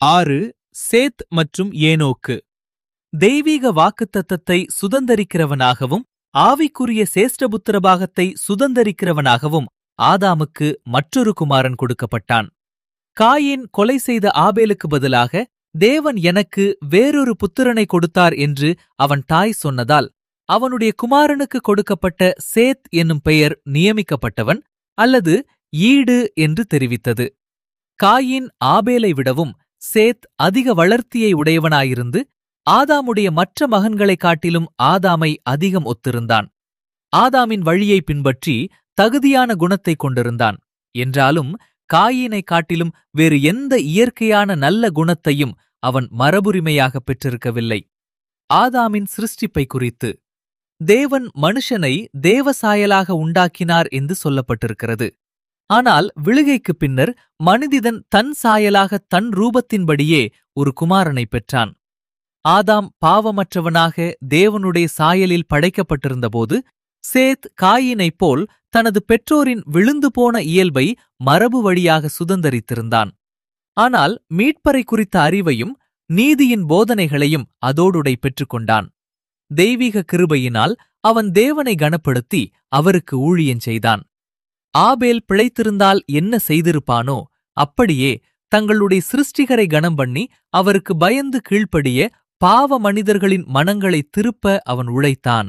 ஆறு சேத் மற்றும் ஏனோக்கு தெய்வீக வாக்குத்தத்தத்தை சுதந்தரிக்கிறவனாகவும் ஆவிக்குரிய சேஷ்டபுத்திர பாகத்தை சுதந்தரிக்கிறவனாகவும் ஆதாமுக்கு மற்றொரு குமாரன் கொடுக்கப்பட்டான் காயின் கொலை செய்த ஆபேலுக்கு பதிலாக தேவன் எனக்கு வேறொரு புத்திரனை கொடுத்தார் என்று அவன் தாய் சொன்னதால் அவனுடைய குமாரனுக்கு கொடுக்கப்பட்ட சேத் என்னும் பெயர் நியமிக்கப்பட்டவன் அல்லது ஈடு என்று தெரிவித்தது காயின் ஆபேலை விடவும் சேத் அதிக வளர்த்தியை உடையவனாயிருந்து ஆதாமுடைய மற்ற மகன்களைக் காட்டிலும் ஆதாமை அதிகம் ஒத்திருந்தான் ஆதாமின் வழியை பின்பற்றி தகுதியான குணத்தைக் கொண்டிருந்தான் என்றாலும் காயினைக் காட்டிலும் வேறு எந்த இயற்கையான நல்ல குணத்தையும் அவன் மரபுரிமையாக பெற்றிருக்கவில்லை ஆதாமின் சிருஷ்டிப்பை குறித்து தேவன் மனுஷனை தேவசாயலாக உண்டாக்கினார் என்று சொல்லப்பட்டிருக்கிறது ஆனால் விழுகைக்குப் பின்னர் மனிதிதன் தன் சாயலாக தன் ரூபத்தின்படியே ஒரு குமாரனை பெற்றான் ஆதாம் பாவமற்றவனாக தேவனுடைய சாயலில் படைக்கப்பட்டிருந்தபோது சேத் காயினைப் போல் தனது பெற்றோரின் விழுந்து போன இயல்பை மரபு வழியாக சுதந்தரித்திருந்தான் ஆனால் மீட்பரை குறித்த அறிவையும் நீதியின் போதனைகளையும் அதோடுடை பெற்றுக்கொண்டான் தெய்வீக கிருபையினால் அவன் தேவனை கனப்படுத்தி அவருக்கு ஊழியஞ் செய்தான் ஆபேல் பிழைத்திருந்தால் என்ன செய்திருப்பானோ அப்படியே தங்களுடைய சிருஷ்டிகரை கனம் பண்ணி அவருக்கு பயந்து கீழ்ப்படிய பாவ மனிதர்களின் மனங்களை திருப்ப அவன் உழைத்தான்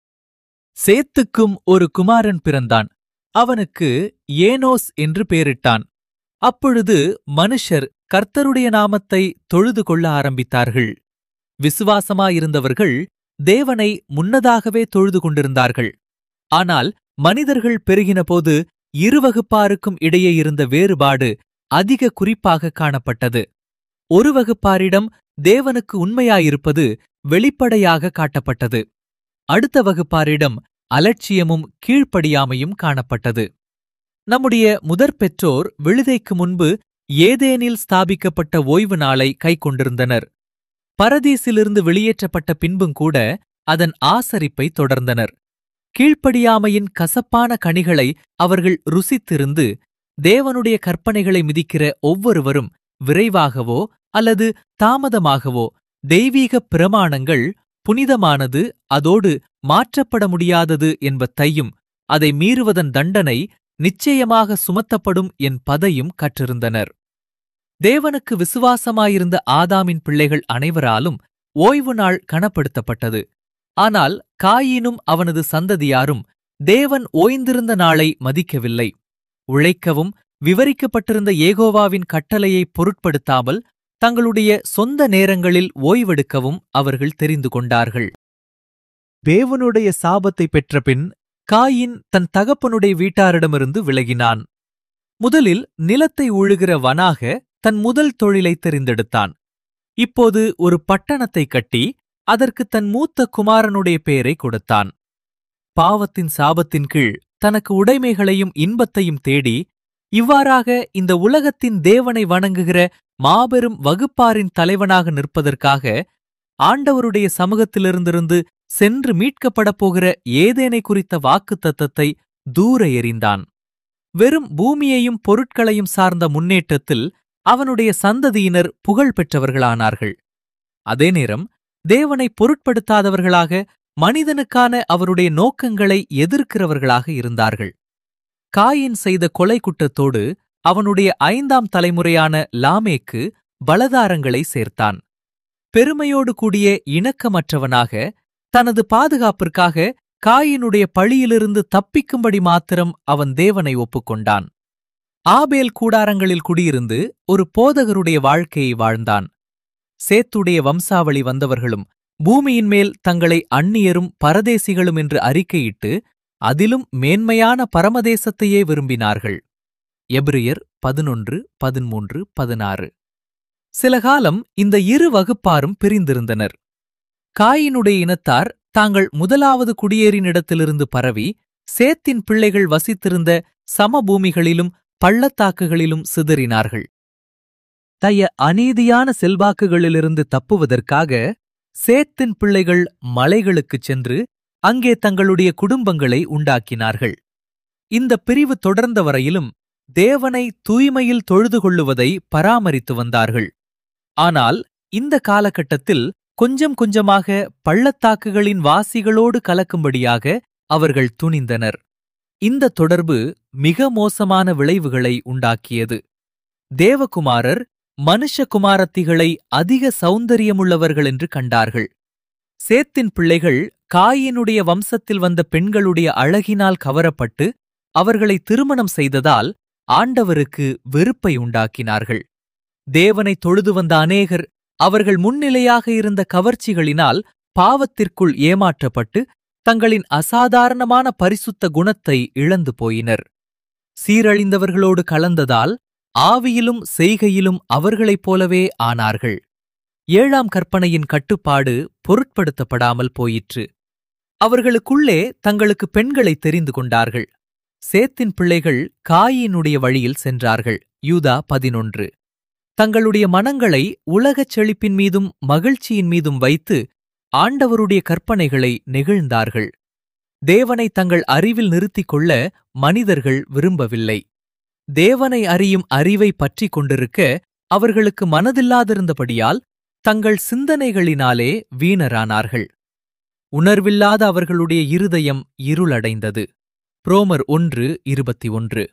சேத்துக்கும் ஒரு குமாரன் பிறந்தான் அவனுக்கு ஏனோஸ் என்று பெயரிட்டான் அப்பொழுது மனுஷர் கர்த்தருடைய நாமத்தை தொழுது கொள்ள ஆரம்பித்தார்கள் விசுவாசமாயிருந்தவர்கள் தேவனை முன்னதாகவே தொழுது கொண்டிருந்தார்கள் ஆனால் மனிதர்கள் பெருகினபோது இரு வகுப்பாருக்கும் இடையே இருந்த வேறுபாடு அதிக குறிப்பாக காணப்பட்டது ஒரு வகுப்பாரிடம் தேவனுக்கு உண்மையாயிருப்பது வெளிப்படையாக காட்டப்பட்டது அடுத்த வகுப்பாரிடம் அலட்சியமும் கீழ்ப்படியாமையும் காணப்பட்டது நம்முடைய முதற் பெற்றோர் விழுதைக்கு முன்பு ஏதேனில் ஸ்தாபிக்கப்பட்ட ஓய்வு நாளை கைக்கொண்டிருந்தனர் பரதீசிலிருந்து வெளியேற்றப்பட்ட பின்பும் கூட அதன் ஆசரிப்பை தொடர்ந்தனர் கீழ்ப்படியாமையின் கசப்பான கனிகளை அவர்கள் ருசித்திருந்து தேவனுடைய கற்பனைகளை மிதிக்கிற ஒவ்வொருவரும் விரைவாகவோ அல்லது தாமதமாகவோ தெய்வீக பிரமாணங்கள் புனிதமானது அதோடு மாற்றப்பட முடியாதது என்பதையும் அதை மீறுவதன் தண்டனை நிச்சயமாக சுமத்தப்படும் என் பதையும் கற்றிருந்தனர் தேவனுக்கு விசுவாசமாயிருந்த ஆதாமின் பிள்ளைகள் அனைவராலும் ஓய்வு நாள் கனப்படுத்தப்பட்டது ஆனால் காயினும் அவனது சந்ததியாரும் தேவன் ஓய்ந்திருந்த நாளை மதிக்கவில்லை உழைக்கவும் விவரிக்கப்பட்டிருந்த ஏகோவாவின் கட்டளையை பொருட்படுத்தாமல் தங்களுடைய சொந்த நேரங்களில் ஓய்வெடுக்கவும் அவர்கள் தெரிந்து கொண்டார்கள் தேவனுடைய சாபத்தை பெற்றபின் காயின் தன் தகப்பனுடைய வீட்டாரிடமிருந்து விலகினான் முதலில் நிலத்தை உழுகிற வனாக தன் முதல் தொழிலை தெரிந்தெடுத்தான் இப்போது ஒரு பட்டணத்தை கட்டி அதற்கு தன் மூத்த குமாரனுடைய பெயரை கொடுத்தான் பாவத்தின் சாபத்தின் கீழ் தனக்கு உடைமைகளையும் இன்பத்தையும் தேடி இவ்வாறாக இந்த உலகத்தின் தேவனை வணங்குகிற மாபெரும் வகுப்பாரின் தலைவனாக நிற்பதற்காக ஆண்டவருடைய சமூகத்திலிருந்திருந்து சென்று மீட்கப்படப் போகிற ஏதேனை குறித்த வாக்கு தத்தத்தை தூர எறிந்தான் வெறும் பூமியையும் பொருட்களையும் சார்ந்த முன்னேற்றத்தில் அவனுடைய சந்ததியினர் புகழ் பெற்றவர்களானார்கள் அதே நேரம் தேவனை பொருட்படுத்தாதவர்களாக மனிதனுக்கான அவருடைய நோக்கங்களை எதிர்க்கிறவர்களாக இருந்தார்கள் காயின் செய்த கொலை குற்றத்தோடு அவனுடைய ஐந்தாம் தலைமுறையான லாமேக்கு பலதாரங்களை சேர்த்தான் பெருமையோடு கூடிய இணக்கமற்றவனாக தனது பாதுகாப்பிற்காக காயினுடைய பழியிலிருந்து தப்பிக்கும்படி மாத்திரம் அவன் தேவனை ஒப்புக்கொண்டான் ஆபேல் கூடாரங்களில் குடியிருந்து ஒரு போதகருடைய வாழ்க்கையை வாழ்ந்தான் சேத்துடைய வம்சாவளி வந்தவர்களும் பூமியின் மேல் தங்களை அந்நியரும் பரதேசிகளும் என்று அறிக்கையிட்டு அதிலும் மேன்மையான பரமதேசத்தையே விரும்பினார்கள் எபிரியர் பதினொன்று பதிமூன்று பதினாறு சில காலம் இந்த இரு வகுப்பாரும் பிரிந்திருந்தனர் காயினுடைய இனத்தார் தாங்கள் முதலாவது குடியேறினிடத்திலிருந்து பரவி சேத்தின் பிள்ளைகள் வசித்திருந்த சமபூமிகளிலும் பள்ளத்தாக்குகளிலும் சிதறினார்கள் தய அநீதியான செல்வாக்குகளிலிருந்து தப்புவதற்காக சேத்தின் பிள்ளைகள் மலைகளுக்குச் சென்று அங்கே தங்களுடைய குடும்பங்களை உண்டாக்கினார்கள் இந்த பிரிவு தொடர்ந்த வரையிலும் தேவனை தூய்மையில் தொழுது கொள்ளுவதை பராமரித்து வந்தார்கள் ஆனால் இந்த காலகட்டத்தில் கொஞ்சம் கொஞ்சமாக பள்ளத்தாக்குகளின் வாசிகளோடு கலக்கும்படியாக அவர்கள் துணிந்தனர் இந்த தொடர்பு மிக மோசமான விளைவுகளை உண்டாக்கியது தேவகுமாரர் மனுஷகுமாரத்திகளை அதிக சௌந்தரியமுள்ளவர்கள் என்று கண்டார்கள் சேத்தின் பிள்ளைகள் காயினுடைய வம்சத்தில் வந்த பெண்களுடைய அழகினால் கவரப்பட்டு அவர்களை திருமணம் செய்ததால் ஆண்டவருக்கு வெறுப்பை உண்டாக்கினார்கள் தேவனை தொழுது வந்த அநேகர் அவர்கள் முன்னிலையாக இருந்த கவர்ச்சிகளினால் பாவத்திற்குள் ஏமாற்றப்பட்டு தங்களின் அசாதாரணமான பரிசுத்த குணத்தை இழந்து போயினர் சீரழிந்தவர்களோடு கலந்ததால் ஆவியிலும் செய்கையிலும் அவர்களைப் போலவே ஆனார்கள் ஏழாம் கற்பனையின் கட்டுப்பாடு பொருட்படுத்தப்படாமல் போயிற்று அவர்களுக்குள்ளே தங்களுக்கு பெண்களை தெரிந்து கொண்டார்கள் சேத்தின் பிள்ளைகள் காயினுடைய வழியில் சென்றார்கள் யூதா பதினொன்று தங்களுடைய மனங்களை உலகச் செழிப்பின் மீதும் மகிழ்ச்சியின் மீதும் வைத்து ஆண்டவருடைய கற்பனைகளை நெகிழ்ந்தார்கள் தேவனை தங்கள் அறிவில் நிறுத்திக் கொள்ள மனிதர்கள் விரும்பவில்லை தேவனை அறியும் அறிவை பற்றிக் கொண்டிருக்க அவர்களுக்கு மனதில்லாதிருந்தபடியால் தங்கள் சிந்தனைகளினாலே வீணரானார்கள் உணர்வில்லாத அவர்களுடைய இருதயம் இருளடைந்தது புரோமர் ஒன்று இருபத்தி ஒன்று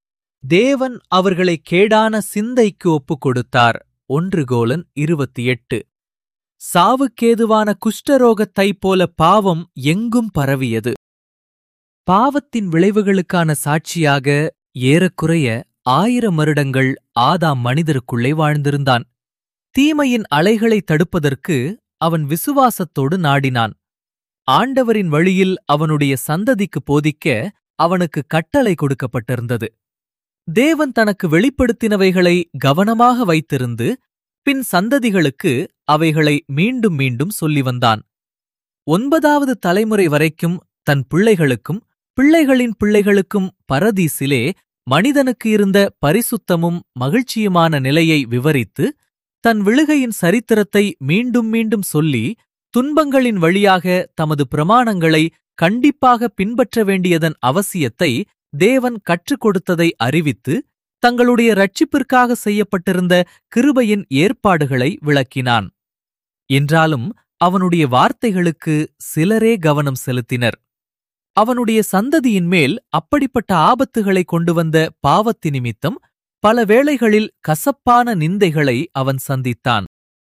தேவன் அவர்களை கேடான சிந்தைக்கு ஒப்புக் கொடுத்தார் ஒன்று கோலன் இருபத்தி எட்டு சாவுக்கேதுவான குஷ்டரோகத்தைப் போல பாவம் எங்கும் பரவியது பாவத்தின் விளைவுகளுக்கான சாட்சியாக ஏறக்குறைய ஆயிரம் வருடங்கள் ஆதாம் மனிதருக்குள்ளே வாழ்ந்திருந்தான் தீமையின் அலைகளை தடுப்பதற்கு அவன் விசுவாசத்தோடு நாடினான் ஆண்டவரின் வழியில் அவனுடைய சந்ததிக்கு போதிக்க அவனுக்கு கட்டளை கொடுக்கப்பட்டிருந்தது தேவன் தனக்கு வெளிப்படுத்தினவைகளை கவனமாக வைத்திருந்து பின் சந்ததிகளுக்கு அவைகளை மீண்டும் மீண்டும் சொல்லி வந்தான் ஒன்பதாவது தலைமுறை வரைக்கும் தன் பிள்ளைகளுக்கும் பிள்ளைகளின் பிள்ளைகளுக்கும் பரதீசிலே மனிதனுக்கு இருந்த பரிசுத்தமும் மகிழ்ச்சியுமான நிலையை விவரித்து தன் விழுகையின் சரித்திரத்தை மீண்டும் மீண்டும் சொல்லி துன்பங்களின் வழியாக தமது பிரமாணங்களை கண்டிப்பாக பின்பற்ற வேண்டியதன் அவசியத்தை தேவன் கற்றுக் கொடுத்ததை அறிவித்து தங்களுடைய ரட்சிப்பிற்காக செய்யப்பட்டிருந்த கிருபையின் ஏற்பாடுகளை விளக்கினான் என்றாலும் அவனுடைய வார்த்தைகளுக்கு சிலரே கவனம் செலுத்தினர் அவனுடைய சந்ததியின் மேல் அப்படிப்பட்ட ஆபத்துகளை கொண்டு வந்த பாவத்தி நிமித்தம் பல வேளைகளில் கசப்பான நிந்தைகளை அவன் சந்தித்தான்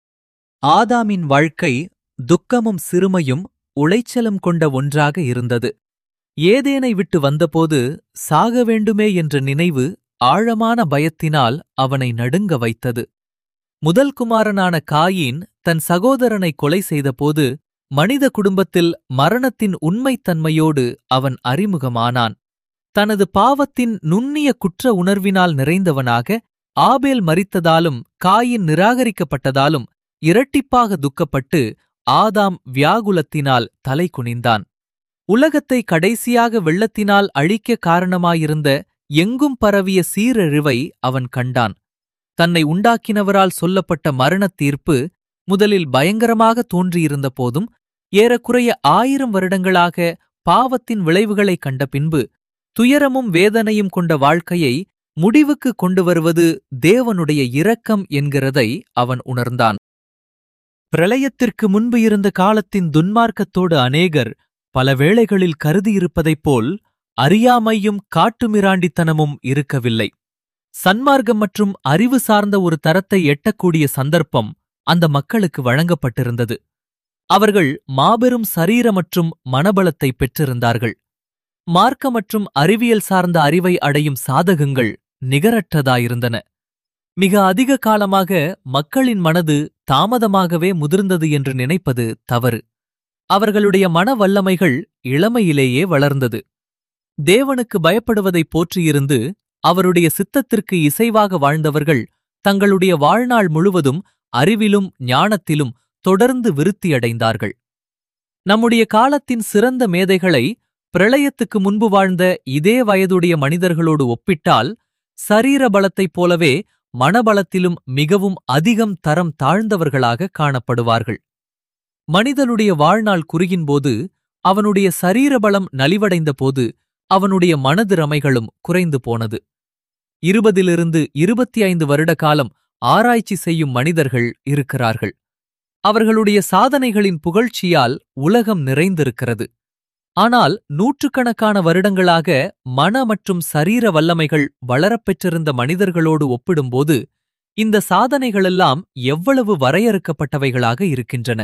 ஆதாமின் வாழ்க்கை துக்கமும் சிறுமையும் உளைச்சலும் கொண்ட ஒன்றாக இருந்தது ஏதேனை விட்டு வந்தபோது சாக வேண்டுமே என்ற நினைவு ஆழமான பயத்தினால் அவனை நடுங்க வைத்தது முதல் குமாரனான காயீன் தன் சகோதரனை கொலை செய்தபோது மனித குடும்பத்தில் மரணத்தின் உண்மைத்தன்மையோடு அவன் அறிமுகமானான் தனது பாவத்தின் நுண்ணிய குற்ற உணர்வினால் நிறைந்தவனாக ஆபேல் மரித்ததாலும் காயின் நிராகரிக்கப்பட்டதாலும் இரட்டிப்பாக துக்கப்பட்டு ஆதாம் வியாகுலத்தினால் தலை குனிந்தான் உலகத்தை கடைசியாக வெள்ளத்தினால் அழிக்க காரணமாயிருந்த எங்கும் பரவிய சீரழிவை அவன் கண்டான் தன்னை உண்டாக்கினவரால் சொல்லப்பட்ட மரணத் தீர்ப்பு முதலில் பயங்கரமாக தோன்றியிருந்த போதும் ஏறக்குறைய ஆயிரம் வருடங்களாக பாவத்தின் விளைவுகளைக் கண்ட பின்பு துயரமும் வேதனையும் கொண்ட வாழ்க்கையை முடிவுக்கு கொண்டு வருவது தேவனுடைய இரக்கம் என்கிறதை அவன் உணர்ந்தான் பிரளயத்திற்கு முன்பு இருந்த காலத்தின் துன்மார்க்கத்தோடு அநேகர் பல வேளைகளில் கருதியிருப்பதைப் போல் அறியாமையும் காட்டுமிராண்டித்தனமும் இருக்கவில்லை சன்மார்க்கம் மற்றும் அறிவு சார்ந்த ஒரு தரத்தை எட்டக்கூடிய சந்தர்ப்பம் அந்த மக்களுக்கு வழங்கப்பட்டிருந்தது அவர்கள் மாபெரும் சரீர மற்றும் மனபலத்தை பெற்றிருந்தார்கள் மார்க்க மற்றும் அறிவியல் சார்ந்த அறிவை அடையும் சாதகங்கள் நிகரற்றதாயிருந்தன மிக அதிக காலமாக மக்களின் மனது தாமதமாகவே முதிர்ந்தது என்று நினைப்பது தவறு அவர்களுடைய மன வல்லமைகள் இளமையிலேயே வளர்ந்தது தேவனுக்கு பயப்படுவதைப் போற்றியிருந்து அவருடைய சித்தத்திற்கு இசைவாக வாழ்ந்தவர்கள் தங்களுடைய வாழ்நாள் முழுவதும் அறிவிலும் ஞானத்திலும் தொடர்ந்து விருத்தியடைந்தார்கள் நம்முடைய காலத்தின் சிறந்த மேதைகளை பிரளயத்துக்கு முன்பு வாழ்ந்த இதே வயதுடைய மனிதர்களோடு ஒப்பிட்டால் சரீர பலத்தைப் போலவே மனபலத்திலும் மிகவும் அதிகம் தரம் தாழ்ந்தவர்களாக காணப்படுவார்கள் மனிதனுடைய வாழ்நாள் குறுகின்போது அவனுடைய சரீர பலம் நலிவடைந்த போது அவனுடைய மனதிறமைகளும் குறைந்து போனது இருபதிலிருந்து இருபத்தி ஐந்து வருட காலம் ஆராய்ச்சி செய்யும் மனிதர்கள் இருக்கிறார்கள் அவர்களுடைய சாதனைகளின் புகழ்ச்சியால் உலகம் நிறைந்திருக்கிறது ஆனால் நூற்றுக்கணக்கான வருடங்களாக மன மற்றும் சரீர வல்லமைகள் வளரப்பெற்றிருந்த மனிதர்களோடு ஒப்பிடும்போது இந்த சாதனைகளெல்லாம் எவ்வளவு வரையறுக்கப்பட்டவைகளாக இருக்கின்றன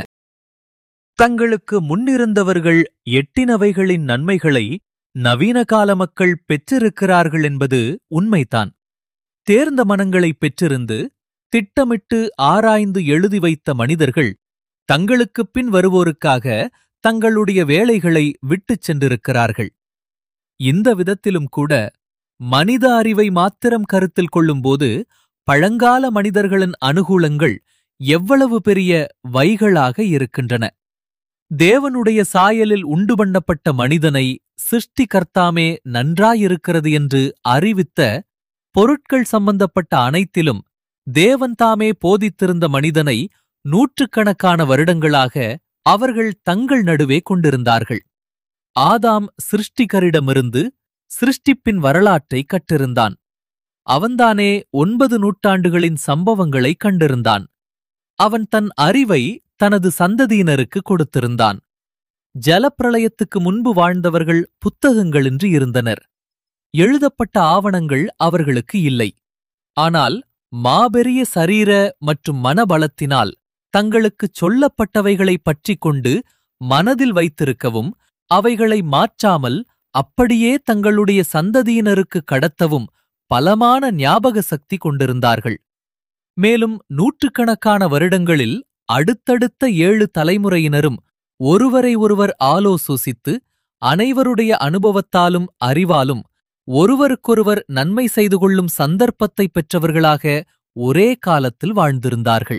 தங்களுக்கு முன்னிருந்தவர்கள் எட்டினவைகளின் நன்மைகளை நவீன கால மக்கள் பெற்றிருக்கிறார்கள் என்பது உண்மைதான் தேர்ந்த மனங்களை பெற்றிருந்து திட்டமிட்டு ஆராய்ந்து எழுதி வைத்த மனிதர்கள் தங்களுக்குப் பின் வருவோருக்காக தங்களுடைய வேலைகளை விட்டுச் சென்றிருக்கிறார்கள் இந்த விதத்திலும் கூட மனித அறிவை மாத்திரம் கருத்தில் கொள்ளும்போது பழங்கால மனிதர்களின் அனுகூலங்கள் எவ்வளவு பெரிய வைகளாக இருக்கின்றன தேவனுடைய சாயலில் உண்டு பண்ணப்பட்ட மனிதனை சிருஷ்டிகர்த்தாமே நன்றாயிருக்கிறது என்று அறிவித்த பொருட்கள் சம்பந்தப்பட்ட அனைத்திலும் தேவன் தாமே போதித்திருந்த மனிதனை நூற்றுக்கணக்கான வருடங்களாக அவர்கள் தங்கள் நடுவே கொண்டிருந்தார்கள் ஆதாம் சிருஷ்டிகரிடமிருந்து சிருஷ்டிப்பின் வரலாற்றை கற்றிருந்தான் அவன்தானே ஒன்பது நூற்றாண்டுகளின் சம்பவங்களை கண்டிருந்தான் அவன் தன் அறிவை தனது சந்ததியினருக்கு கொடுத்திருந்தான் ஜலப்பிரளயத்துக்கு முன்பு வாழ்ந்தவர்கள் புத்தகங்களின்றி இருந்தனர் எழுதப்பட்ட ஆவணங்கள் அவர்களுக்கு இல்லை ஆனால் மாபெரிய சரீர மற்றும் மனபலத்தினால் தங்களுக்குச் சொல்லப்பட்டவைகளைப் பற்றிக் கொண்டு மனதில் வைத்திருக்கவும் அவைகளை மாற்றாமல் அப்படியே தங்களுடைய சந்ததியினருக்கு கடத்தவும் பலமான ஞாபக சக்தி கொண்டிருந்தார்கள் மேலும் நூற்றுக்கணக்கான வருடங்களில் அடுத்தடுத்த ஏழு தலைமுறையினரும் ஒருவரை ஒருவர் ஆலோசோசித்து அனைவருடைய அனுபவத்தாலும் அறிவாலும் ஒருவருக்கொருவர் நன்மை செய்து கொள்ளும் சந்தர்ப்பத்தை பெற்றவர்களாக ஒரே காலத்தில் வாழ்ந்திருந்தார்கள்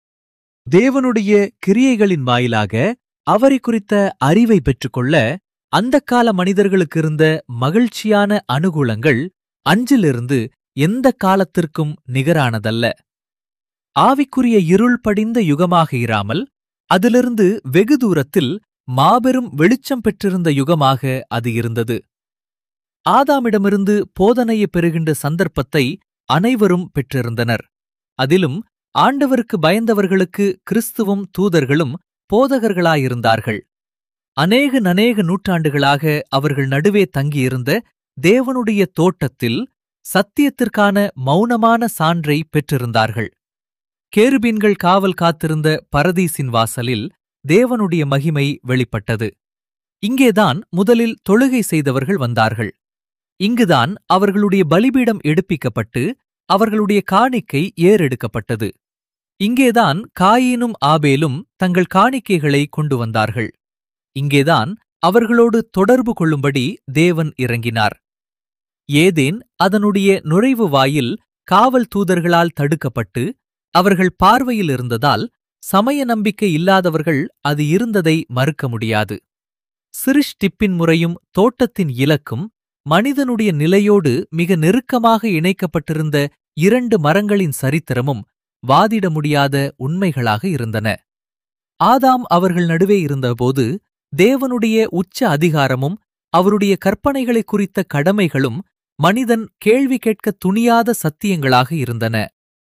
தேவனுடைய கிரியைகளின் வாயிலாக அவரை குறித்த அறிவை பெற்றுக்கொள்ள அந்தக் கால மனிதர்களுக்கு இருந்த மகிழ்ச்சியான அனுகூலங்கள் அஞ்சிலிருந்து எந்த காலத்திற்கும் நிகரானதல்ல ஆவிக்குரிய இருள் படிந்த யுகமாக இராமல் அதிலிருந்து வெகு தூரத்தில் மாபெரும் வெளிச்சம் பெற்றிருந்த யுகமாக அது இருந்தது ஆதாமிடமிருந்து போதனையை பெறுகின்ற சந்தர்ப்பத்தை அனைவரும் பெற்றிருந்தனர் அதிலும் ஆண்டவருக்கு பயந்தவர்களுக்கு கிறிஸ்துவும் தூதர்களும் போதகர்களாயிருந்தார்கள் அநேக நநேக நூற்றாண்டுகளாக அவர்கள் நடுவே தங்கியிருந்த தேவனுடைய தோட்டத்தில் சத்தியத்திற்கான மௌனமான சான்றை பெற்றிருந்தார்கள் கேருபீன்கள் காவல் காத்திருந்த பரதீசின் வாசலில் தேவனுடைய மகிமை வெளிப்பட்டது இங்கேதான் முதலில் தொழுகை செய்தவர்கள் வந்தார்கள் இங்குதான் அவர்களுடைய பலிபீடம் எடுப்பிக்கப்பட்டு அவர்களுடைய காணிக்கை ஏறெடுக்கப்பட்டது இங்கேதான் காயீனும் ஆபேலும் தங்கள் காணிக்கைகளை கொண்டு வந்தார்கள் இங்கேதான் அவர்களோடு தொடர்பு கொள்ளும்படி தேவன் இறங்கினார் ஏதேன் அதனுடைய நுழைவு வாயில் காவல் தூதர்களால் தடுக்கப்பட்டு அவர்கள் பார்வையில் இருந்ததால் சமய நம்பிக்கை இல்லாதவர்கள் அது இருந்ததை மறுக்க முடியாது சிருஷ்டிப்பின் முறையும் தோட்டத்தின் இலக்கும் மனிதனுடைய நிலையோடு மிக நெருக்கமாக இணைக்கப்பட்டிருந்த இரண்டு மரங்களின் சரித்திரமும் வாதிட முடியாத உண்மைகளாக இருந்தன ஆதாம் அவர்கள் நடுவே இருந்தபோது தேவனுடைய உச்ச அதிகாரமும் அவருடைய கற்பனைகளை குறித்த கடமைகளும் மனிதன் கேள்வி கேட்க துணியாத சத்தியங்களாக இருந்தன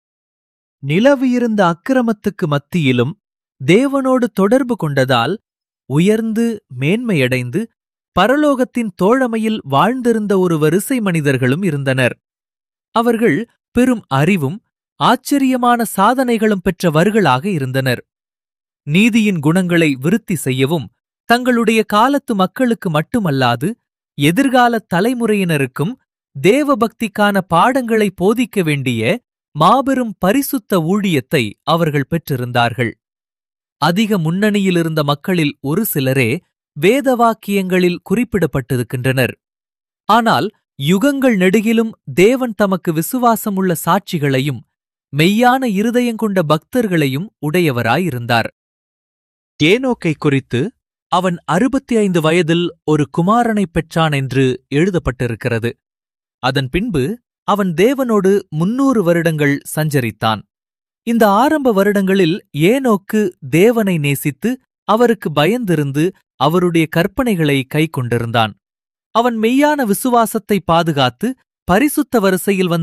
நிலவு இருந்த அக்கிரமத்துக்கு மத்தியிலும் தேவனோடு தொடர்பு கொண்டதால் உயர்ந்து மேன்மையடைந்து பரலோகத்தின் தோழமையில் வாழ்ந்திருந்த ஒரு வரிசை மனிதர்களும் இருந்தனர் அவர்கள் பெரும் அறிவும் ஆச்சரியமான சாதனைகளும் பெற்றவர்களாக இருந்தனர் நீதியின் குணங்களை விருத்தி செய்யவும் தங்களுடைய காலத்து மக்களுக்கு மட்டுமல்லாது எதிர்கால தலைமுறையினருக்கும் தேவபக்திக்கான பாடங்களை போதிக்க வேண்டிய மாபெரும் பரிசுத்த ஊழியத்தை அவர்கள் பெற்றிருந்தார்கள் அதிக முன்னணியிலிருந்த மக்களில் ஒரு சிலரே வேதவாக்கியங்களில் குறிப்பிடப்பட்டிருக்கின்றனர் ஆனால் யுகங்கள் நெடுகிலும் தேவன் தமக்கு விசுவாசமுள்ள சாட்சிகளையும் மெய்யான இருதயங்கொண்ட பக்தர்களையும் உடையவராயிருந்தார் ஏனோக்கை குறித்து அவன் அறுபத்தி ஐந்து வயதில் ஒரு குமாரனைப் பெற்றான் என்று எழுதப்பட்டிருக்கிறது அதன் பின்பு அவன் தேவனோடு முன்னூறு வருடங்கள் சஞ்சரித்தான் இந்த ஆரம்ப வருடங்களில் ஏனோக்கு தேவனை நேசித்து அவருக்கு பயந்திருந்து அவருடைய கற்பனைகளை கைக்கொண்டிருந்தான் அவன் மெய்யான விசுவாசத்தை பாதுகாத்து பரிசுத்த வரிசையில் வந்த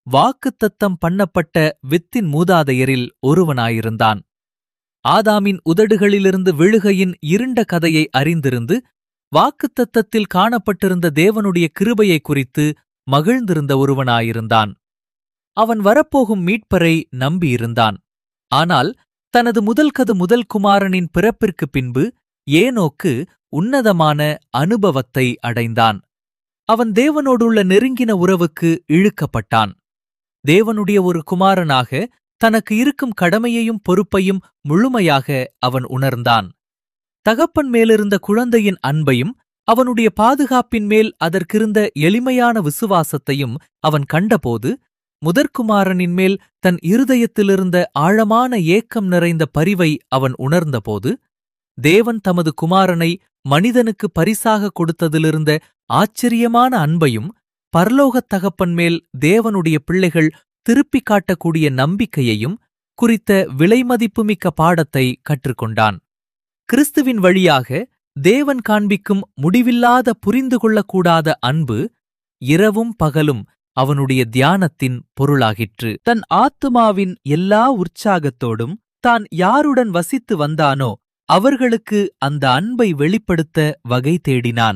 வாக்குத்தத்தம் பண்ணப்பட்ட வித்தின் மூதாதையரில் ஒருவனாயிருந்தான் ஆதாமின் உதடுகளிலிருந்து விழுகையின் இருண்ட கதையை அறிந்திருந்து வாக்குத்தத்தத்தில் காணப்பட்டிருந்த தேவனுடைய கிருபையை குறித்து மகிழ்ந்திருந்த ஒருவனாயிருந்தான் அவன் வரப்போகும் மீட்பரை நம்பியிருந்தான் ஆனால் தனது முதல்கது முதல் குமாரனின் பிறப்பிற்கு பின்பு ஏனோக்கு உன்னதமான அனுபவத்தை அடைந்தான் அவன் தேவனோடுள்ள நெருங்கின உறவுக்கு இழுக்கப்பட்டான் தேவனுடைய ஒரு குமாரனாக தனக்கு இருக்கும் கடமையையும் பொறுப்பையும் முழுமையாக அவன் உணர்ந்தான் தகப்பன் மேலிருந்த குழந்தையின் அன்பையும் அவனுடைய பாதுகாப்பின் மேல் அதற்கிருந்த எளிமையான விசுவாசத்தையும் அவன் கண்டபோது முதற்குமாரனின் மேல் தன் இருதயத்திலிருந்த ஆழமான ஏக்கம் நிறைந்த பரிவை அவன் உணர்ந்தபோது தேவன் தமது குமாரனை மனிதனுக்கு பரிசாக கொடுத்ததிலிருந்த ஆச்சரியமான அன்பையும் பரலோகத் தகப்பன் மேல் தேவனுடைய பிள்ளைகள் திருப்பிக் காட்டக்கூடிய நம்பிக்கையையும் குறித்த விலைமதிப்புமிக்க பாடத்தை கற்றுக்கொண்டான் கிறிஸ்துவின் வழியாக தேவன் காண்பிக்கும் முடிவில்லாத புரிந்து கொள்ளக்கூடாத அன்பு இரவும் பகலும் அவனுடைய தியானத்தின் பொருளாகிற்று தன் ஆத்துமாவின் எல்லா உற்சாகத்தோடும் தான் யாருடன் வசித்து வந்தானோ அவர்களுக்கு அந்த அன்பை வெளிப்படுத்த வகை தேடினான்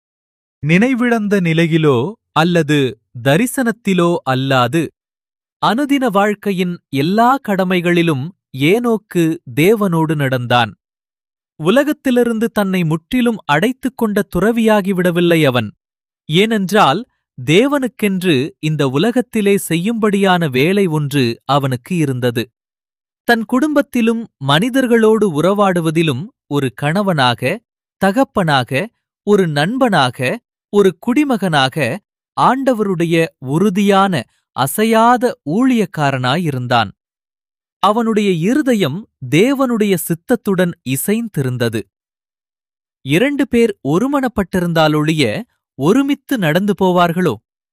நினைவிழந்த நிலையிலோ அல்லது தரிசனத்திலோ அல்லாது அனுதின வாழ்க்கையின் எல்லா கடமைகளிலும் ஏனோக்கு தேவனோடு நடந்தான் உலகத்திலிருந்து தன்னை முற்றிலும் அடைத்துக் கொண்ட துறவியாகிவிடவில்லை அவன் ஏனென்றால் தேவனுக்கென்று இந்த உலகத்திலே செய்யும்படியான வேலை ஒன்று அவனுக்கு இருந்தது தன் குடும்பத்திலும் மனிதர்களோடு உறவாடுவதிலும் ஒரு கணவனாக தகப்பனாக ஒரு நண்பனாக ஒரு குடிமகனாக ஆண்டவருடைய உறுதியான அசையாத ஊழியக்காரனாயிருந்தான் அவனுடைய இருதயம் தேவனுடைய சித்தத்துடன் இசைந்திருந்தது இரண்டு பேர் ஒருமனப்பட்டிருந்தாலொழிய ஒருமித்து நடந்து போவார்களோ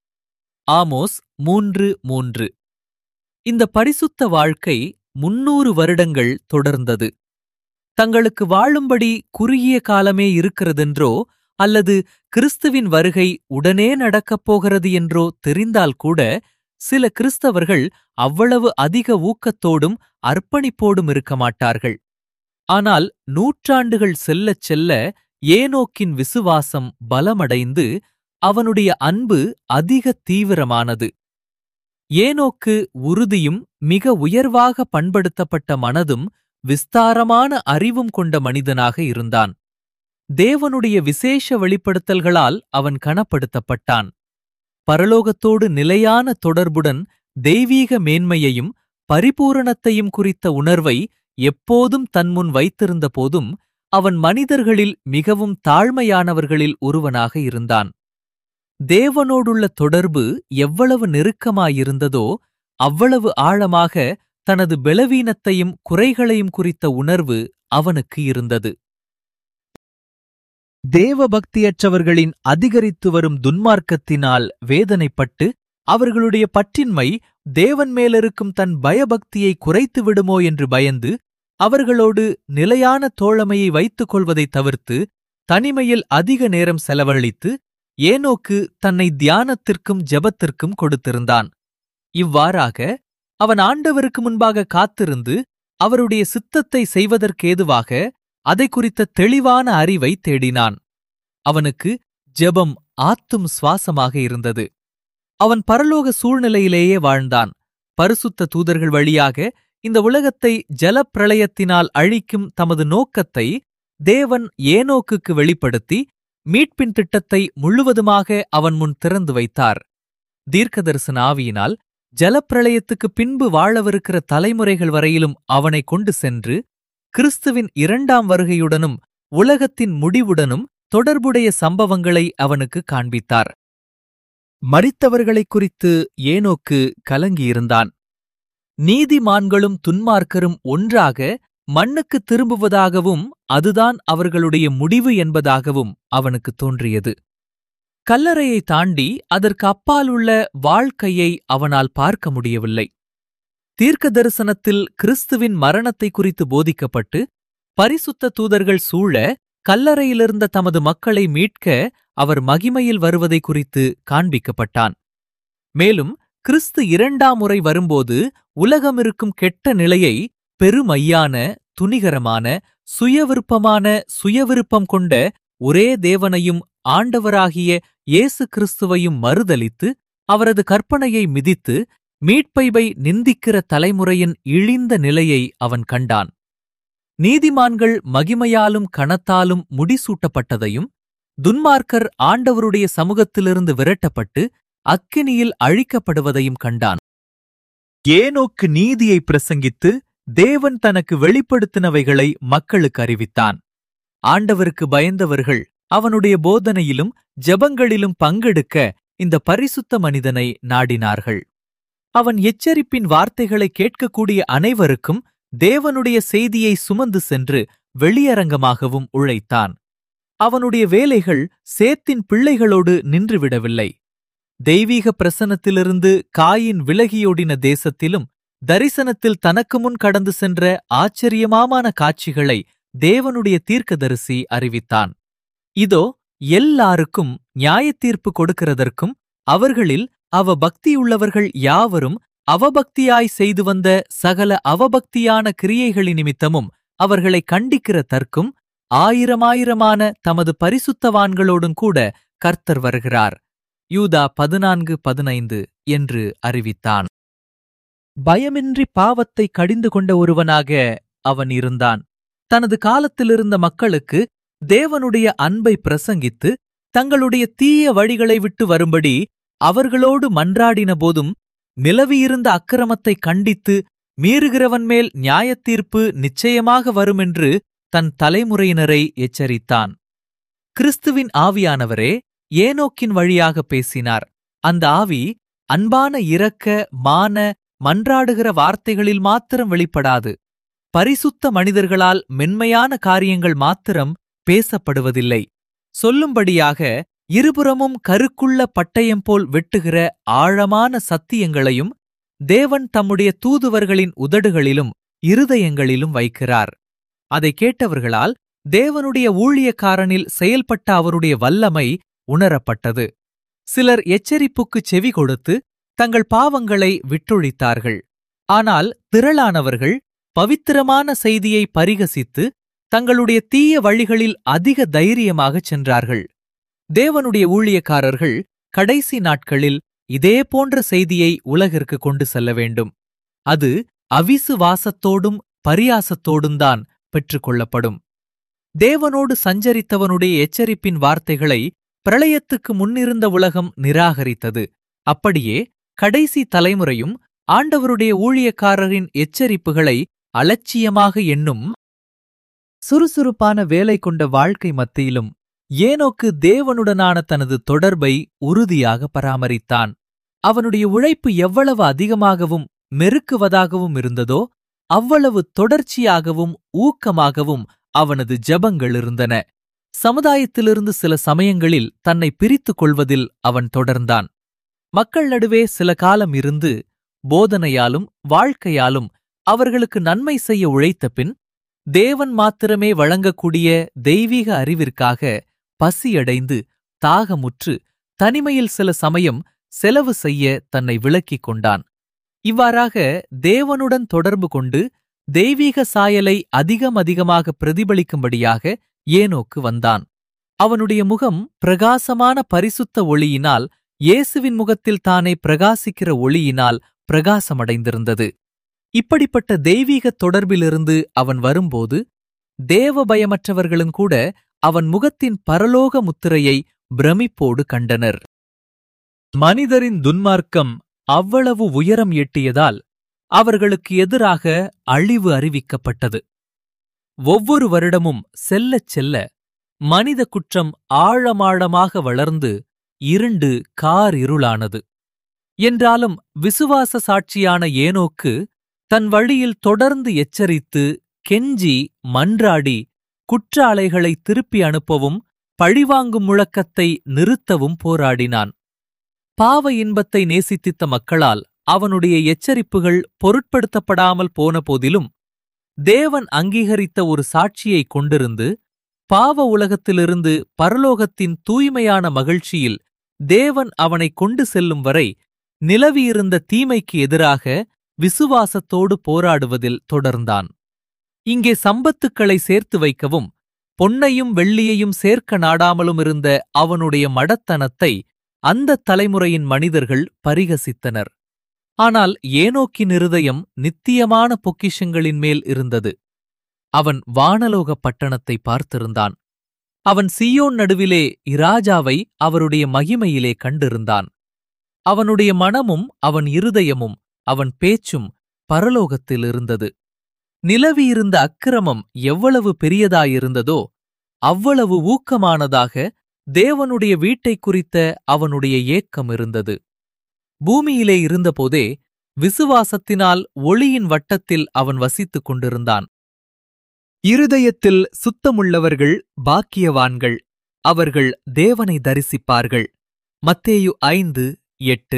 ஆமோஸ் மூன்று மூன்று இந்த பரிசுத்த வாழ்க்கை முன்னூறு வருடங்கள் தொடர்ந்தது தங்களுக்கு வாழும்படி குறுகிய காலமே இருக்கிறதென்றோ அல்லது கிறிஸ்துவின் வருகை உடனே நடக்கப் போகிறது என்றோ தெரிந்தால் கூட சில கிறிஸ்தவர்கள் அவ்வளவு அதிக ஊக்கத்தோடும் அர்ப்பணிப்போடும் இருக்க மாட்டார்கள் ஆனால் நூற்றாண்டுகள் செல்லச் செல்ல ஏனோக்கின் விசுவாசம் பலமடைந்து அவனுடைய அன்பு அதிக தீவிரமானது ஏனோக்கு உறுதியும் மிக உயர்வாக பண்படுத்தப்பட்ட மனதும் விஸ்தாரமான அறிவும் கொண்ட மனிதனாக இருந்தான் தேவனுடைய விசேஷ வெளிப்படுத்தல்களால் அவன் கனப்படுத்தப்பட்டான் பரலோகத்தோடு நிலையான தொடர்புடன் தெய்வீக மேன்மையையும் பரிபூரணத்தையும் குறித்த உணர்வை எப்போதும் தன்முன் வைத்திருந்த போதும் அவன் மனிதர்களில் மிகவும் தாழ்மையானவர்களில் ஒருவனாக இருந்தான் தேவனோடுள்ள தொடர்பு எவ்வளவு நெருக்கமாயிருந்ததோ அவ்வளவு ஆழமாக தனது பலவீனத்தையும் குறைகளையும் குறித்த உணர்வு அவனுக்கு இருந்தது தேவபக்தியற்றவர்களின் அதிகரித்து வரும் துன்மார்க்கத்தினால் வேதனைப்பட்டு அவர்களுடைய பற்றின்மை தேவன் மேலிருக்கும் தன் பயபக்தியை குறைத்து விடுமோ என்று பயந்து அவர்களோடு நிலையான தோழமையை வைத்துக் கொள்வதைத் தவிர்த்து தனிமையில் அதிக நேரம் செலவழித்து ஏனோக்கு தன்னை தியானத்திற்கும் ஜெபத்திற்கும் கொடுத்திருந்தான் இவ்வாறாக அவன் ஆண்டவருக்கு முன்பாக காத்திருந்து அவருடைய சித்தத்தை செய்வதற்கேதுவாக அதை குறித்த தெளிவான அறிவை தேடினான் அவனுக்கு ஜெபம் ஆத்தும் சுவாசமாக இருந்தது அவன் பரலோக சூழ்நிலையிலேயே வாழ்ந்தான் பரிசுத்த தூதர்கள் வழியாக இந்த உலகத்தை ஜலப்பிரளயத்தினால் அழிக்கும் தமது நோக்கத்தை தேவன் ஏனோக்குக்கு வெளிப்படுத்தி மீட்பின் திட்டத்தை முழுவதுமாக அவன் முன் திறந்து வைத்தார் தீர்க்கதரிசன ஆவியினால் ஜலப்பிரளயத்துக்கு பின்பு வாழவிருக்கிற தலைமுறைகள் வரையிலும் அவனை கொண்டு சென்று கிறிஸ்துவின் இரண்டாம் வருகையுடனும் உலகத்தின் முடிவுடனும் தொடர்புடைய சம்பவங்களை அவனுக்கு காண்பித்தார் மரித்தவர்களைக் குறித்து ஏனோக்கு கலங்கியிருந்தான் நீதிமான்களும் துன்மார்க்கரும் ஒன்றாக மண்ணுக்கு திரும்புவதாகவும் அதுதான் அவர்களுடைய முடிவு என்பதாகவும் அவனுக்கு தோன்றியது கல்லறையை தாண்டி அதற்கு அப்பால் உள்ள வாழ்க்கையை அவனால் பார்க்க முடியவில்லை தீர்க்க தரிசனத்தில் கிறிஸ்துவின் மரணத்தை குறித்து போதிக்கப்பட்டு பரிசுத்த தூதர்கள் சூழ கல்லறையிலிருந்த தமது மக்களை மீட்க அவர் மகிமையில் வருவதை குறித்து காண்பிக்கப்பட்டான் மேலும் கிறிஸ்து இரண்டாம் முறை வரும்போது உலகமிருக்கும் கெட்ட நிலையை பெருமையான துணிகரமான சுயவிருப்பமான சுயவிருப்பம் கொண்ட ஒரே தேவனையும் ஆண்டவராகிய இயேசு கிறிஸ்துவையும் மறுதலித்து அவரது கற்பனையை மிதித்து மீட்பைவை நிந்திக்கிற தலைமுறையின் இழிந்த நிலையை அவன் கண்டான் நீதிமான்கள் மகிமையாலும் கணத்தாலும் முடிசூட்டப்பட்டதையும் துன்மார்க்கர் ஆண்டவருடைய சமூகத்திலிருந்து விரட்டப்பட்டு அக்கினியில் அழிக்கப்படுவதையும் கண்டான் ஏனோக்கு நீதியை பிரசங்கித்து தேவன் தனக்கு வெளிப்படுத்தினவைகளை மக்களுக்கு அறிவித்தான் ஆண்டவருக்கு பயந்தவர்கள் அவனுடைய போதனையிலும் ஜெபங்களிலும் பங்கெடுக்க இந்த பரிசுத்த மனிதனை நாடினார்கள் அவன் எச்சரிப்பின் வார்த்தைகளை கேட்கக்கூடிய அனைவருக்கும் தேவனுடைய செய்தியை சுமந்து சென்று வெளியரங்கமாகவும் உழைத்தான் அவனுடைய வேலைகள் சேத்தின் பிள்ளைகளோடு நின்றுவிடவில்லை தெய்வீக பிரசனத்திலிருந்து காயின் விலகியோடின தேசத்திலும் தரிசனத்தில் தனக்கு முன் கடந்து சென்ற ஆச்சரியமான காட்சிகளை தேவனுடைய தீர்க்கதரிசி அறிவித்தான் இதோ எல்லாருக்கும் நியாயத்தீர்ப்பு கொடுக்கிறதற்கும் அவர்களில் அவ பக்தியுள்ளவர்கள் யாவரும் அவபக்தியாய் செய்து வந்த சகல அவபக்தியான கிரியைகளின் நிமித்தமும் அவர்களை கண்டிக்கிற தற்கும் ஆயிரமாயிரமான தமது பரிசுத்தவான்களோடும் கூட கர்த்தர் வருகிறார் யூதா பதினான்கு பதினைந்து என்று அறிவித்தான் பயமின்றி பாவத்தை கடிந்து கொண்ட ஒருவனாக அவன் இருந்தான் தனது காலத்திலிருந்த மக்களுக்கு தேவனுடைய அன்பை பிரசங்கித்து தங்களுடைய தீய வழிகளை விட்டு வரும்படி அவர்களோடு மன்றாடின போதும் நிலவியிருந்த அக்கிரமத்தை கண்டித்து மீறுகிறவன் மேல் நியாயத்தீர்ப்பு நிச்சயமாக வருமென்று தன் தலைமுறையினரை எச்சரித்தான் கிறிஸ்துவின் ஆவியானவரே ஏனோக்கின் வழியாக பேசினார் அந்த ஆவி அன்பான இரக்க மான மன்றாடுகிற வார்த்தைகளில் மாத்திரம் வெளிப்படாது பரிசுத்த மனிதர்களால் மென்மையான காரியங்கள் மாத்திரம் பேசப்படுவதில்லை சொல்லும்படியாக இருபுறமும் கருக்குள்ள பட்டயம் போல் வெட்டுகிற ஆழமான சத்தியங்களையும் தேவன் தம்முடைய தூதுவர்களின் உதடுகளிலும் இருதயங்களிலும் வைக்கிறார் அதை கேட்டவர்களால் தேவனுடைய ஊழியக்காரனில் செயல்பட்ட அவருடைய வல்லமை உணரப்பட்டது சிலர் எச்சரிப்புக்குச் செவி கொடுத்து தங்கள் பாவங்களை விட்டொழித்தார்கள் ஆனால் திரளானவர்கள் பவித்திரமான செய்தியை பரிகசித்து தங்களுடைய தீய வழிகளில் அதிக தைரியமாகச் சென்றார்கள் தேவனுடைய ஊழியக்காரர்கள் கடைசி நாட்களில் இதே போன்ற செய்தியை உலகிற்கு கொண்டு செல்ல வேண்டும் அது அவிசுவாசத்தோடும் பரியாசத்தோடும் தான் பெற்றுக்கொள்ளப்படும் தேவனோடு சஞ்சரித்தவனுடைய எச்சரிப்பின் வார்த்தைகளை பிரளயத்துக்கு முன்னிருந்த உலகம் நிராகரித்தது அப்படியே கடைசி தலைமுறையும் ஆண்டவருடைய ஊழியக்காரரின் எச்சரிப்புகளை அலட்சியமாக எண்ணும் சுறுசுறுப்பான வேலை கொண்ட வாழ்க்கை மத்தியிலும் ஏனோக்கு தேவனுடனான தனது தொடர்பை உறுதியாக பராமரித்தான் அவனுடைய உழைப்பு எவ்வளவு அதிகமாகவும் மெருக்குவதாகவும் இருந்ததோ அவ்வளவு தொடர்ச்சியாகவும் ஊக்கமாகவும் அவனது ஜெபங்கள் இருந்தன சமுதாயத்திலிருந்து சில சமயங்களில் தன்னை பிரித்துக் கொள்வதில் அவன் தொடர்ந்தான் மக்கள் நடுவே சில காலம் இருந்து போதனையாலும் வாழ்க்கையாலும் அவர்களுக்கு நன்மை செய்ய உழைத்த பின் தேவன் மாத்திரமே வழங்கக்கூடிய தெய்வீக அறிவிற்காக பசியடைந்து தாகமுற்று தனிமையில் சில சமயம் செலவு செய்ய தன்னை விலக்கிக் கொண்டான் இவ்வாறாக தேவனுடன் தொடர்பு கொண்டு தெய்வீக சாயலை அதிகம் அதிகமாக பிரதிபலிக்கும்படியாக ஏனோக்கு வந்தான் அவனுடைய முகம் பிரகாசமான பரிசுத்த ஒளியினால் இயேசுவின் முகத்தில் தானே பிரகாசிக்கிற ஒளியினால் பிரகாசமடைந்திருந்தது இப்படிப்பட்ட தெய்வீக தொடர்பிலிருந்து அவன் வரும்போது தேவ பயமற்றவர்களும் கூட அவன் முகத்தின் பரலோக முத்திரையை பிரமிப்போடு கண்டனர் மனிதரின் துன்மார்க்கம் அவ்வளவு உயரம் எட்டியதால் அவர்களுக்கு எதிராக அழிவு அறிவிக்கப்பட்டது ஒவ்வொரு வருடமும் செல்லச் செல்ல மனித குற்றம் ஆழமாழமாக வளர்ந்து இருண்டு கார் இருளானது என்றாலும் விசுவாச சாட்சியான ஏனோக்கு தன் வழியில் தொடர்ந்து எச்சரித்து கெஞ்சி மன்றாடி குற்றாலைகளை திருப்பி அனுப்பவும் பழிவாங்கும் முழக்கத்தை நிறுத்தவும் போராடினான் பாவ இன்பத்தை நேசித்தித்த மக்களால் அவனுடைய எச்சரிப்புகள் பொருட்படுத்தப்படாமல் போன போதிலும் தேவன் அங்கீகரித்த ஒரு சாட்சியை கொண்டிருந்து பாவ உலகத்திலிருந்து பரலோகத்தின் தூய்மையான மகிழ்ச்சியில் தேவன் அவனை கொண்டு செல்லும் வரை நிலவியிருந்த தீமைக்கு எதிராக விசுவாசத்தோடு போராடுவதில் தொடர்ந்தான் இங்கே சம்பத்துக்களை சேர்த்து வைக்கவும் பொன்னையும் வெள்ளியையும் சேர்க்க நாடாமலும் இருந்த அவனுடைய மடத்தனத்தை அந்த தலைமுறையின் மனிதர்கள் பரிகசித்தனர் ஆனால் ஏனோக்கின் இருதயம் நித்தியமான பொக்கிஷங்களின் மேல் இருந்தது அவன் வானலோக பட்டணத்தை பார்த்திருந்தான் அவன் சீயோன் நடுவிலே இராஜாவை அவருடைய மகிமையிலே கண்டிருந்தான் அவனுடைய மனமும் அவன் இருதயமும் அவன் பேச்சும் பரலோகத்தில் இருந்தது நிலவியிருந்த அக்கிரமம் எவ்வளவு பெரியதாயிருந்ததோ அவ்வளவு ஊக்கமானதாக தேவனுடைய வீட்டைக் குறித்த அவனுடைய ஏக்கம் இருந்தது பூமியிலே இருந்தபோதே விசுவாசத்தினால் ஒளியின் வட்டத்தில் அவன் வசித்துக் கொண்டிருந்தான் இருதயத்தில் சுத்தமுள்ளவர்கள் பாக்கியவான்கள் அவர்கள் தேவனை தரிசிப்பார்கள் மத்தேயு ஐந்து எட்டு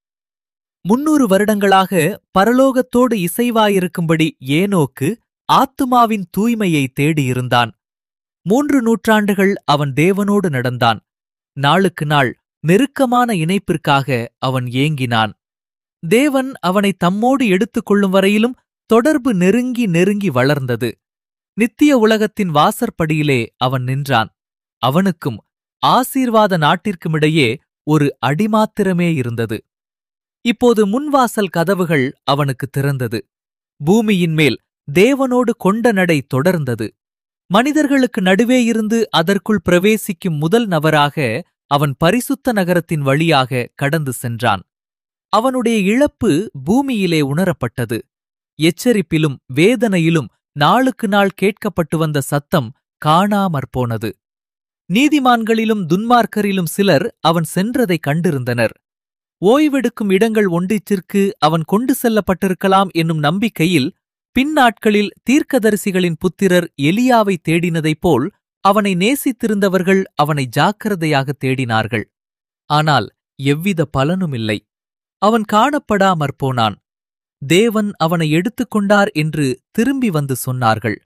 முன்னூறு வருடங்களாக பரலோகத்தோடு இசைவாயிருக்கும்படி ஏனோக்கு ஆத்துமாவின் தூய்மையை தேடியிருந்தான் மூன்று நூற்றாண்டுகள் அவன் தேவனோடு நடந்தான் நாளுக்கு நாள் நெருக்கமான இணைப்பிற்காக அவன் ஏங்கினான் தேவன் அவனை தம்மோடு எடுத்துக் கொள்ளும் வரையிலும் தொடர்பு நெருங்கி நெருங்கி வளர்ந்தது நித்திய உலகத்தின் வாசற்படியிலே அவன் நின்றான் அவனுக்கும் ஆசீர்வாத நாட்டிற்குமிடையே ஒரு அடிமாத்திரமே இருந்தது இப்போது முன்வாசல் கதவுகள் அவனுக்கு திறந்தது பூமியின் மேல் தேவனோடு கொண்ட நடை தொடர்ந்தது மனிதர்களுக்கு நடுவே இருந்து அதற்குள் பிரவேசிக்கும் முதல் நபராக அவன் பரிசுத்த நகரத்தின் வழியாக கடந்து சென்றான் அவனுடைய இழப்பு பூமியிலே உணரப்பட்டது எச்சரிப்பிலும் வேதனையிலும் நாளுக்கு நாள் கேட்கப்பட்டு வந்த சத்தம் காணாமற் போனது நீதிமான்களிலும் துன்மார்க்கரிலும் சிலர் அவன் சென்றதைக் கண்டிருந்தனர் ஓய்வெடுக்கும் இடங்கள் ஒன்றிற்றிற்கு அவன் கொண்டு செல்லப்பட்டிருக்கலாம் என்னும் நம்பிக்கையில் பின்னாட்களில் தீர்க்கதரிசிகளின் புத்திரர் எலியாவை தேடினதைப் போல் அவனை நேசித்திருந்தவர்கள் அவனை ஜாக்கிரதையாக தேடினார்கள் ஆனால் எவ்வித பலனுமில்லை அவன் காணப்படாமற் போனான் தேவன் அவனை எடுத்துக்கொண்டார் என்று திரும்பி வந்து சொன்னார்கள்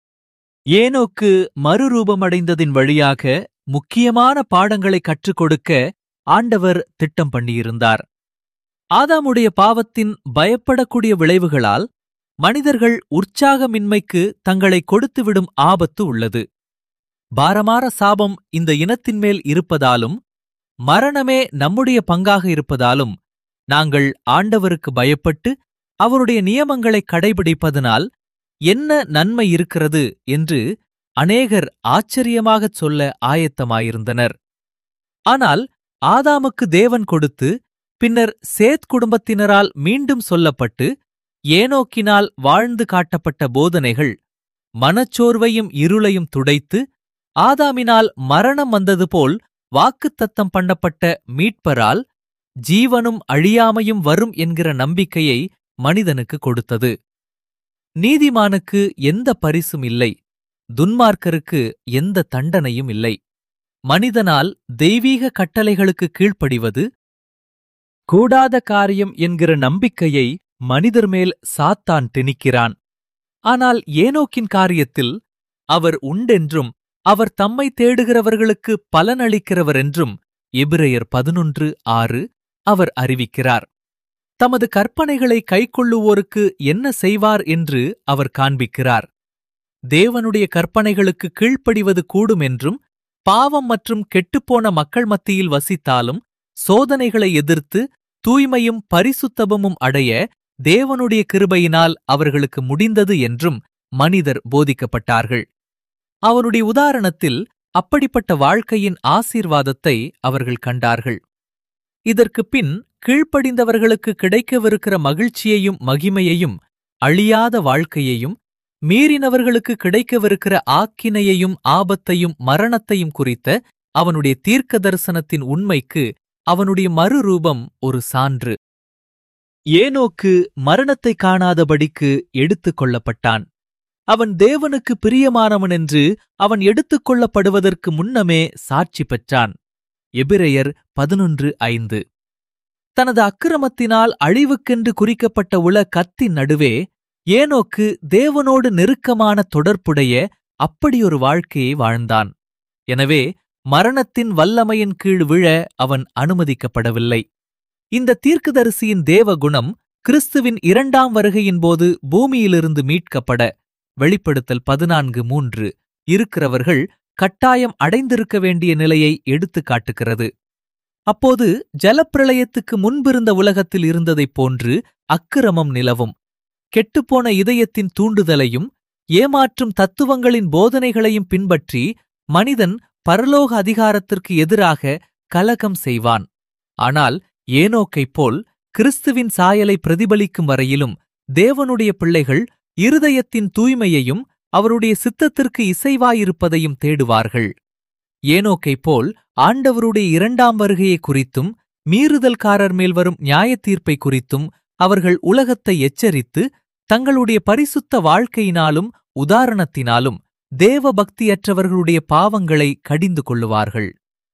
ஏனோக்கு மறுரூபமடைந்ததின் வழியாக முக்கியமான பாடங்களை கற்றுக் கொடுக்க ஆண்டவர் திட்டம் பண்ணியிருந்தார் ஆதாமுடைய பாவத்தின் பயப்படக்கூடிய விளைவுகளால் மனிதர்கள் உற்சாகமின்மைக்கு தங்களை கொடுத்துவிடும் ஆபத்து உள்ளது பாரமார சாபம் இந்த இனத்தின் மேல் இருப்பதாலும் மரணமே நம்முடைய பங்காக இருப்பதாலும் நாங்கள் ஆண்டவருக்கு பயப்பட்டு அவருடைய நியமங்களை கடைபிடிப்பதனால் என்ன நன்மை இருக்கிறது என்று அநேகர் ஆச்சரியமாகச் சொல்ல ஆயத்தமாயிருந்தனர் ஆனால் ஆதாமுக்கு தேவன் கொடுத்து பின்னர் சேத் குடும்பத்தினரால் மீண்டும் சொல்லப்பட்டு ஏனோக்கினால் வாழ்ந்து காட்டப்பட்ட போதனைகள் மனச்சோர்வையும் இருளையும் துடைத்து ஆதாமினால் மரணம் வந்தது போல் வாக்குத்தத்தம் பண்ணப்பட்ட மீட்பரால் ஜீவனும் அழியாமையும் வரும் என்கிற நம்பிக்கையை மனிதனுக்கு கொடுத்தது நீதிமானுக்கு எந்த பரிசும் இல்லை துன்மார்க்கருக்கு எந்த தண்டனையும் இல்லை மனிதனால் தெய்வீக கட்டளைகளுக்கு கீழ்ப்படிவது கூடாத காரியம் என்கிற நம்பிக்கையை மனிதர் மேல் சாத்தான் திணிக்கிறான் ஆனால் ஏனோக்கின் காரியத்தில் அவர் உண்டென்றும் அவர் தம்மை தேடுகிறவர்களுக்கு பலனளிக்கிறவரென்றும் எபிரெயர் பதினொன்று ஆறு அவர் அறிவிக்கிறார் தமது கற்பனைகளை கைக்கொள்ளுவோருக்கு என்ன செய்வார் என்று அவர் காண்பிக்கிறார் தேவனுடைய கற்பனைகளுக்கு கீழ்ப்படிவது கூடும் என்றும் பாவம் மற்றும் கெட்டுப்போன மக்கள் மத்தியில் வசித்தாலும் சோதனைகளை எதிர்த்து தூய்மையும் பரிசுத்தபமும் அடைய தேவனுடைய கிருபையினால் அவர்களுக்கு முடிந்தது என்றும் மனிதர் போதிக்கப்பட்டார்கள் அவனுடைய உதாரணத்தில் அப்படிப்பட்ட வாழ்க்கையின் ஆசீர்வாதத்தை அவர்கள் கண்டார்கள் இதற்குப் பின் கீழ்ப்படிந்தவர்களுக்கு கிடைக்கவிருக்கிற மகிழ்ச்சியையும் மகிமையையும் அழியாத வாழ்க்கையையும் மீறினவர்களுக்கு கிடைக்கவிருக்கிற ஆக்கினையையும் ஆபத்தையும் மரணத்தையும் குறித்த அவனுடைய தீர்க்க தரிசனத்தின் உண்மைக்கு அவனுடைய மறுரூபம் ஒரு சான்று ஏனோக்கு மரணத்தை காணாதபடிக்கு எடுத்துக் கொள்ளப்பட்டான் அவன் தேவனுக்கு பிரியமானவன் என்று அவன் எடுத்துக் கொள்ளப்படுவதற்கு முன்னமே சாட்சி பெற்றான் எபிரெயர் பதினொன்று ஐந்து தனது அக்கிரமத்தினால் அழிவுக்கென்று குறிக்கப்பட்ட உல கத்தின் நடுவே ஏனோக்கு தேவனோடு நெருக்கமான தொடர்புடைய அப்படியொரு வாழ்க்கையை வாழ்ந்தான் எனவே மரணத்தின் வல்லமையின் கீழ் விழ அவன் அனுமதிக்கப்படவில்லை இந்த தீர்க்கதரிசியின் தேவ குணம் கிறிஸ்துவின் இரண்டாம் வருகையின் போது பூமியிலிருந்து மீட்கப்பட வெளிப்படுத்தல் பதினான்கு மூன்று இருக்கிறவர்கள் கட்டாயம் அடைந்திருக்க வேண்டிய நிலையை எடுத்துக் காட்டுகிறது அப்போது ஜலப்பிரளயத்துக்கு முன்பிருந்த உலகத்தில் இருந்ததைப் போன்று அக்கிரமம் நிலவும் கெட்டுப்போன இதயத்தின் தூண்டுதலையும் ஏமாற்றும் தத்துவங்களின் போதனைகளையும் பின்பற்றி மனிதன் பரலோக அதிகாரத்திற்கு எதிராக கலகம் செய்வான் ஆனால் ஏனோக்கைப் போல் கிறிஸ்துவின் சாயலை பிரதிபலிக்கும் வரையிலும் தேவனுடைய பிள்ளைகள் இருதயத்தின் தூய்மையையும் அவருடைய சித்தத்திற்கு இசைவாயிருப்பதையும் தேடுவார்கள் ஏனோக்கைப் போல் ஆண்டவருடைய இரண்டாம் வருகையை குறித்தும் மீறுதல்காரர் மேல் வரும் நியாயத்தீர்ப்பை குறித்தும் அவர்கள் உலகத்தை எச்சரித்து தங்களுடைய பரிசுத்த வாழ்க்கையினாலும் உதாரணத்தினாலும் தேவ பக்தியற்றவர்களுடைய பாவங்களை கடிந்து கொள்ளுவார்கள்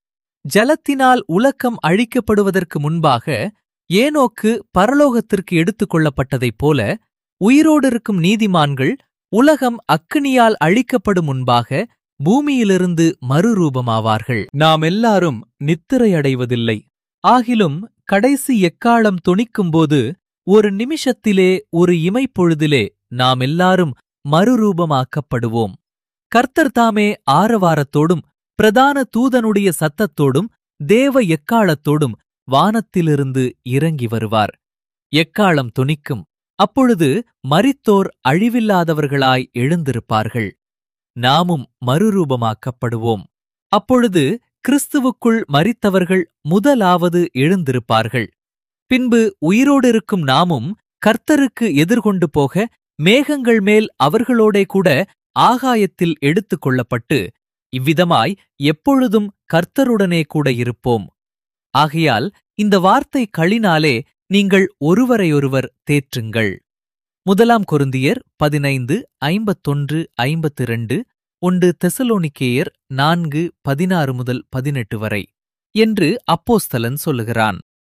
ஜலத்தினால் உலக்கம் அழிக்கப்படுவதற்கு முன்பாக ஏனோக்கு பரலோகத்திற்கு எடுத்துக் கொள்ளப்பட்டதைப் போல உயிரோடிருக்கும் நீதிமான்கள் உலகம் அக்கினியால் அழிக்கப்படும் முன்பாக பூமியிலிருந்து மறுரூபமாவார்கள் நாம் எல்லாரும் நித்திரையடைவதில்லை ஆகிலும் கடைசி எக்காலம் தொனிக்கும்போது ஒரு நிமிஷத்திலே ஒரு இமைப்பொழுதிலே நாம் எல்லாரும் மறுரூபமாக்கப்படுவோம் கர்த்தர் தாமே ஆரவாரத்தோடும் பிரதான தூதனுடைய சத்தத்தோடும் தேவ எக்காலத்தோடும் வானத்திலிருந்து இறங்கி வருவார் எக்காலம் தொனிக்கும் அப்பொழுது மரித்தோர் அழிவில்லாதவர்களாய் எழுந்திருப்பார்கள் நாமும் மறுரூபமாக்கப்படுவோம் அப்பொழுது கிறிஸ்துவுக்குள் மரித்தவர்கள் முதலாவது எழுந்திருப்பார்கள் பின்பு உயிரோடிருக்கும் நாமும் கர்த்தருக்கு எதிர்கொண்டு போக மேகங்கள் மேல் அவர்களோடே கூட ஆகாயத்தில் எடுத்துக் கொள்ளப்பட்டு இவ்விதமாய் எப்பொழுதும் கர்த்தருடனே கூட இருப்போம் ஆகையால் இந்த வார்த்தை களினாலே நீங்கள் ஒருவரையொருவர் தேற்றுங்கள் முதலாம் கொருந்தியர் பதினைந்து ஐம்பத்தொன்று ஐம்பத்திரண்டு ஒன்று தெசலோனிக்கேயர் நான்கு பதினாறு முதல் பதினெட்டு வரை என்று அப்போஸ்தலன் சொல்லுகிறான்